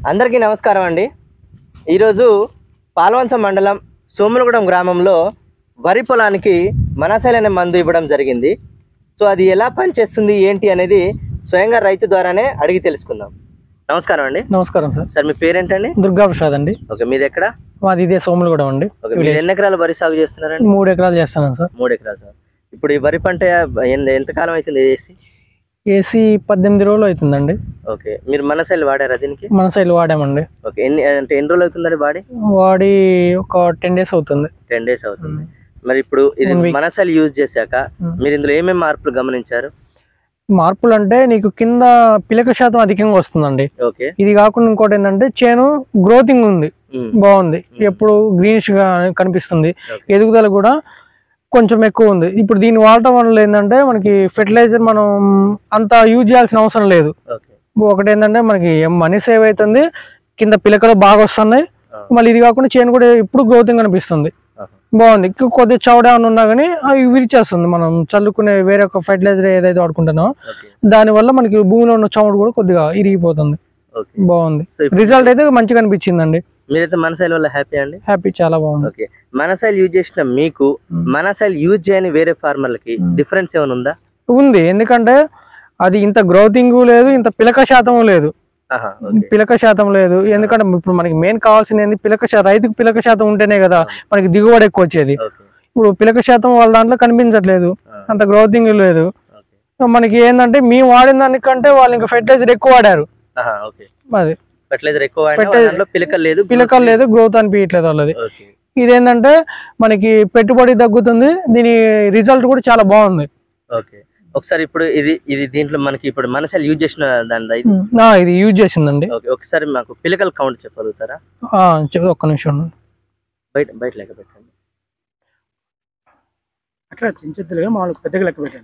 అందరికీ నమస్కారం అండి ఈరోజు పాల్వంచ మండలం సోములగూడెం గ్రామంలో వరి పొలానికి మనసైల్ అనే మందు ఇవ్వడం జరిగింది సో అది ఎలా పనిచేస్తుంది ఏంటి అనేది స్వయంగా రైతు ద్వారానే అడిగి తెలుసుకుందాం నమస్కారం అండి నమస్కారం సార్ సార్ మీ పేరేంటండి దుర్గా ప్రసాద్ అండి ఓకే మీది ఎక్కడ మాది ఇదే సోములగూడెం అండి ఓకే మీరు ఎన్ని ఎకరాలు వరి సాగు చేస్తున్నారండి మూడు ఎకరాలు చేస్తాను సార్ మూడు ఎకరాలు సార్ ఇప్పుడు ఈ వరి పంట ఎంత- ఎంతకాలం అవుతుంది వేసి ఏసీ పద్దెనిమిది రోజులు అవుతుందండి ఓకే మీరు మనసైల్ వాడారా దీనికి మన సైడ్ వాడామండి ఓకే ఎన్ని అంటే ఎన్ని రోజులు అవుతుందండి వాడి వాడి ఒక టెన్ డేస్ అవుతుంది టెన్ డేస్ అవుతుంది మరి ఇప్పుడు ఇది One week. మనసైల్ యూజ్ చేశాక Mm. మీరు ఇందులో ఏమేమి మార్పులు గమనించారు మార్పులు అంటే నీకు కింద పిలక శాతం అధికంగా వస్తుందండి ఓకే ఇది కాకుండా ఇంకోటి ఏంటంటే చేను గ్రోతింగ్ ఉంది Mm. బాగుంది Mm. ఎప్పుడు గ్రీనిష్ గా కనిపిస్తుంది Okay. ఎదుగుదల కూడా కొంచెం ఎక్కువ ఉంది ఇప్పుడు దీన్ని వాడటం వల్ల ఏంటంటే మనకి ఫెర్టిలైజర్ మనం అంత యూజ్ చేయాల్సిన అవసరం లేదు ఓకే ఒకటి ఏంటంటే మనకి మనీ సేవ్ అవుతుంది కింద పిలకలు బాగా వస్తున్నాయి Ah. మళ్ళీ ఇది కాకుండా చేను కూడా ఇప్పుడు గ్రోతింగ్ అనిపిస్తుంది ఆహా. బాగుంది ఇంకా కొద్దిగా చౌడ ఏమైనా ఉన్నా కానీ అవి విరిచేస్తుంది మనం చల్లుకునే వేరే ఒక ఫెర్టిలైజర్ ఏదైతే వాడుకుంటున్నామో ఓకే దానివల్ల మనకి భూమిలో ఉన్న చౌడు కూడా కొద్దిగా ఇరిగిపోతుంది ఓకే బాగుంది సో ఇప్పుడు రిజల్ట్ అయితే మంచిగా అనిపించిందండి మీరైతే మనసైల్ వల్ల హ్యాపీ అండి హ్యాపీ చాలా బాగుంది ఓకే మనసైల్ యూజ్ చేసిన మీకు Mm. మనసైల్ యూజ్ చేయని వేరే ఫార్మర్లకి Mm. డిఫరెన్స్ ఏమైనా ఉందా ఉంది ఎందుకంటే అది ఇంత గ్రోతింగ్ లేదు ఇంత పిలక శాతం లేదు ఆహా, ఓకే పిలక శాతం లేదు ఎందుకంటే ఇప్పుడు మనకి మెయిన్ కావాల్సింది ఏంది పిలక శాతం రైతుకు పిలక శాతం ఉంటేనే కదా మనకి దిగుబడి ఎక్కువ వచ్చేది ఓకే ఇప్పుడు పిలక శాతం వాళ్ళ దాంట్లో కనిపించట్లేదు ఆ, అంత గ్రోతింగ్ లేదు ఓకే సో మనకి ఏంటంటే మేము వాడిన దానికంటే వాళ్ళు ఇంకా ఫెర్టిలైజర్ ఎక్కువ వాడారు ఆహా, ఓకే అది ఫర్టిలైజర్ ఎక్కువ వాడినా Fertilizer- దాంట్లో పిలకలు లేదు పిలకలు లేదు గ్రోత్ అనిపించట్లేదు వాళ్ళది ఓకే ఇదేంటంటే మనకి పెట్టుబడి తగ్గుతుంది దీని రిజల్ట్ కూడా చాలా బాగుంది ఓకే ఒకసారి ఇప్పుడు ఇది ఇది దీంట్లో మనకి ఇప్పుడు మనసైల్ యూజ్ చేసిన దాని నా ఇది యూజ్ చేసిందండి ఓకే ఒకసారి మాకు పిలకల కౌంట్ చెప్పగలుగుతారా ఆ, చెప్ ఒక్క నిమిషం ఉండండి. బయట బయట లెక్క పెట్టండి అట్లా చిన్న చిత్తలుగా మామూలు పెద్దగా లెక్క పెట్టండి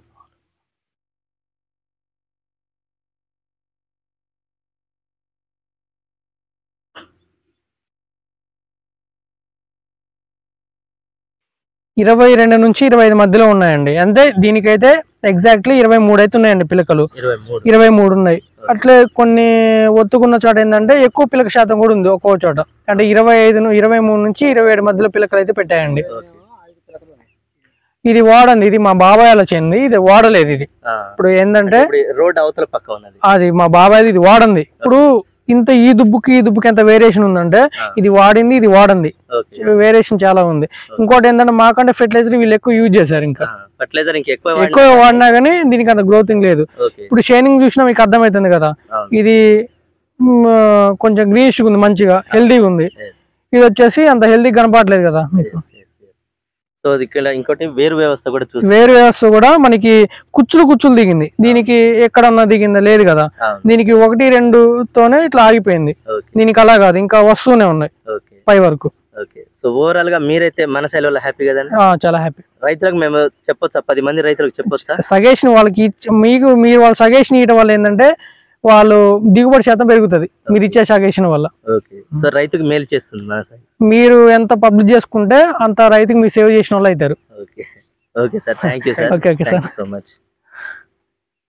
ఇరవై రెండు నుంచి ఇరవై ఐదు మధ్యలో ఉన్నాయండి అంటే దీనికైతే ఎగ్జాక్ట్లీ ఇరవై మూడు అయితే ఉన్నాయండి పిలకలు ఇరవై మూడు ఇరవై మూడు ఉన్నాయి అట్లే కొన్ని ఒత్తుకున్న చోట ఏంటంటే ఎక్కువ పిలక శాతం కూడా ఉంది ఒక్కో చోట అంటే ఇరవై ఐదు ను- ఇరవై మూడు నుంచి ఇరవై ఏడు మధ్యలో పిలకలు అయితే పెట్టాయండి ఓకే ఇది వాడండి ఇది మా బాబాయ్ అలా చెంది ఇది వాడలేదు ఇది ఆ, ఇప్పుడు ఏంటంటే ఇప్పుడు రోడ్ అవతల పక్క ఉన్నది అది మా బాబాయ్ ఇది వాడంది ఇప్పుడు ఇంత ఈ దుబ్బుకి ఈ దుబ్బుకి ఎంత వేరియేషన్ ఉందంటే ఆ, ఇది వాడింది ఇది వాడంది ఓకే వేరియేషన్ చాలా ఉంది ఇంకోటి ఏంటంటే మాకంటే ఫెర్టిలైజర్ వీళ్ళు ఎక్కువ యూజ్ చేశారు ఇంకా ఫర్టిలైజర్ ఇంకా ఎక్కువ ఎక్కువ వాడినా కానీ దీనికి అంత గ్రోతింగ్ లేదు ఓకే ఇప్పుడు షైనింగ్ చూసినా మీకు అర్థమవుతుంది కదా అవును. ఇది మ్, కొంచెం గ్రీనిష్ ఉంది మంచిగా హెల్దీగా ఉంది Yes. ఇది వచ్చేసి అంత హెల్దీ కనపడలేదు కదా మీకు సో ఇక్కడ ఇంకోటి వేరు వ్యవస్థ కూడా చూసి వేరు వ్యవస్థ కూడా మనకి కుచ్చులు కుచ్చులు దిగింది దీనికి ఎక్కడన్నా దిగిందా లేదు కదా అవును దీనికి ఒకటి రెండుతోనే ఇట్లా ఆగిపోయింది ఓకే దీనికి అలా కాదు ఇంకా వస్తూనే ఉన్నాయి ఓకే పై వరకు ఓకే సో ఓవరాల్ గా మీరైతే మన సైడ్ వల్ల హ్యాపీ కదండి ఆ, చాలా హ్యాపీ రైతులకు మేము చెప్పొచ్చా పది మంది రైతులకు చెప్పొచ్చా సజెషన్ వాళ్ళకి ఇచ్చ- మీకు మీరు వాళ్ళ సజెషన్ ఇవ్వడం వల్ల ఏంటంటే వాళ్ళు దిగుబడి శాతం పెరుగుతుంది మీరు ఇచ్చే సజెషన్ వల్ల ఓకే సో రైతుకు మేలు చేస్తుంది మన సైడ్ మీరు ఎంత పబ్లిక్ చేసుకుంటే అంత రైతుకి మీరు సేవ్ చేసిన వాళ్ళు అవుతారు okay okay sir thank you sir Okay, okay, sir. So much